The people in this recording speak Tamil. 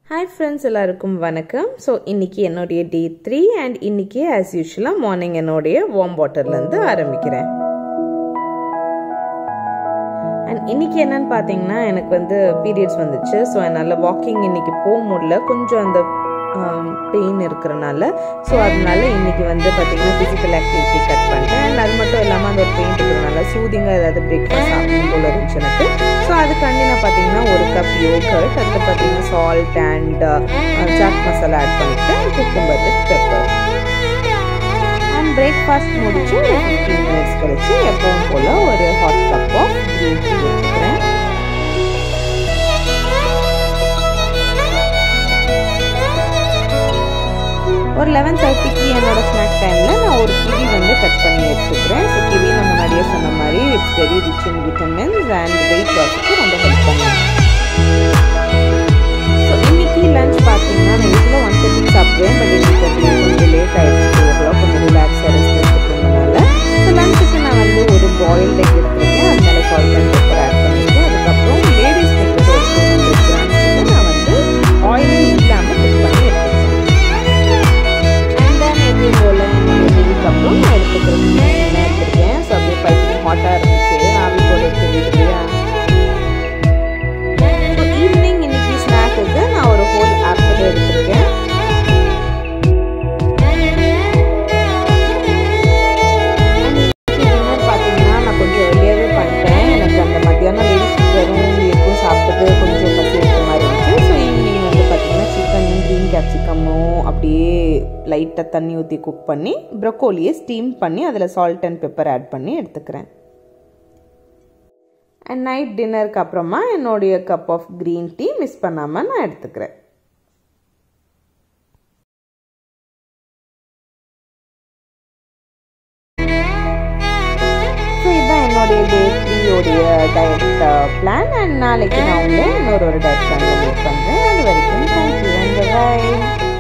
ஹாய் ஃப்ரெண்ட்ஸ் எல்லாருக்கும் வணக்கம் ஸோ இன்னைக்கு என்னுடைய டே த்ரீ அண்ட் இன்னைக்கு ஆஸ் யூஷுவலாக மார்னிங் என்னுடைய வார்ம் வாட்டர்லேருந்து ஆரம்பிக்கிறேன் அண்ட் இன்னைக்கு என்னன்னு பார்த்தீங்கன்னா எனக்கு வந்து பீரியட்ஸ் வந்துச்சு ஸோ என்னால் வாக்கிங் இன்னைக்கு போக முடியல கொஞ்சம் அந்த பெயின் இருக்கிறனால ஸோ அதனால இன்னைக்கு வந்து பார்த்தீங்கன்னா ஃபிசிக்கல் ஆக்டிவிட்டி கட் பண்ணிட்டேன் அண்ட் அது மட்டும் இல்லாமல் அந்த ஒரு பெயின் இருக்கிறனால சூதிங்காக ஏதாவது பிரேக்ஃபாஸ்ட் சாப்பிடணும் போல இருந்துச்சு எனக்கு ஸோ அதுக்காண்டி நான் பார்த்தீங்கன்னா ஒரு கப் யோகர்ட் அதில் பார்த்தீங்கன்னா salt and chaat masala add பண்ணிவிட்டு cucumber with pepper and breakfast முடிச்சு ஒரு ஃபிஃப்டீன் மினிட்ஸ் கழிச்சு எப்பவும் போல் ஒரு hot cup of green tea எடுத்துக்கிறேன் ஒரு லெவன் தேர்ட்டிக்கு என்னோட ஸ்நாக் டைமில் நான் ஒரு கிவி வந்து கட் பண்ணி எடுத்துக்கிறேன் ஸோ கிவி நான் முன்னாடியே சொன்ன மாதிரி it's very rich in vitamins and weight லாஸுக்கு ரொம்ப ஹெல்ப் பண்ணுவேன் ஸோ இன்னைக்கு லஞ்ச் பார்த்தீங்கன்னா நான் யூஸ்வலாக ஒன் தேர்ட்டி சாப்பிடுவேன் பட் இன்னைக்கு கொஞ்சம் லேட் ஆகிடுச்சு ஓவராக கொஞ்சம் ரிலாக்ஸாக ரெஸ்ட் எடுத்துக்கிறதுனால ஸோ லஞ்சுக்கு நான் வந்து ஒரு பாயில் எக் எடுத்துருக்கேன் அது மேலே சால்ட் அண்ட் பெப்பர் ஆட் பண்ணியிருக்கேன் அதுக்கப்புறம் லேடிஸ் ஃபிங்கர்ஸ் ஒரு டூ ஹண்ட்ரட் கிராம்ஸ் நான் வந்து ஆயிலே இல்லாமல் குக் பண்ணி எடுத்துருக்கேன் இது போல் இதுக்கப்புறம் நான் எடுத்துக்கிறேன் எடுத்துருக்கேன் ஸோ அப்படியே பைப்பிங் ஹாட்டாக இருந்துச்சு ஆவி போல தெரியுது இல்லையா ஈவினிங் இன்னைக்கு ஸ்நாக்குக்கு நான் ஒரு ஹோல் ஆப்பிள் எடுத்திருக்கேன் பார்த்தீங்கன்னா நான் கொஞ்சம் வெளியாகவே பண்ணிட்டேன் எனக்கு அந்த மத்தியானம் லேடிஸ் வெறும் எக்கும் சாப்பிட்டது கொஞ்சம் பசி எடுத்த மாதிரி இருந்துச்சு ஸோ ஈவினிங் வந்து பார்த்தீங்கன்னா சிக்கன் க்ரீன் கேப்சிகமும் அப்படியே லைட்டாக தண்ணி ஊற்றி குக் பண்ணி ப்ரொக்கோலியை ஸ்டீம் பண்ணி அதில் சால்ட் அண்ட் பெப்பர் ஆட் பண்ணி எடுத்துக்கிறேன் அண்ட் நைட் டின்னருக்கு அப்புறமா என்னுடைய cup of green tea miss பண்ணாமல் நான் எடுத்துக்கிறேன் ஸோ இதுதான் என்னுடைய டே த்ரீயோடைய டயட் பிளான் அண்ட் நாளைக்கு நான் உங்களை இன்னொரு ஒரு டயட் பிளானில் மீட் பண்ணுறேன் அது வரைக்கும் தேங்க்யூ அண்ட் பாய்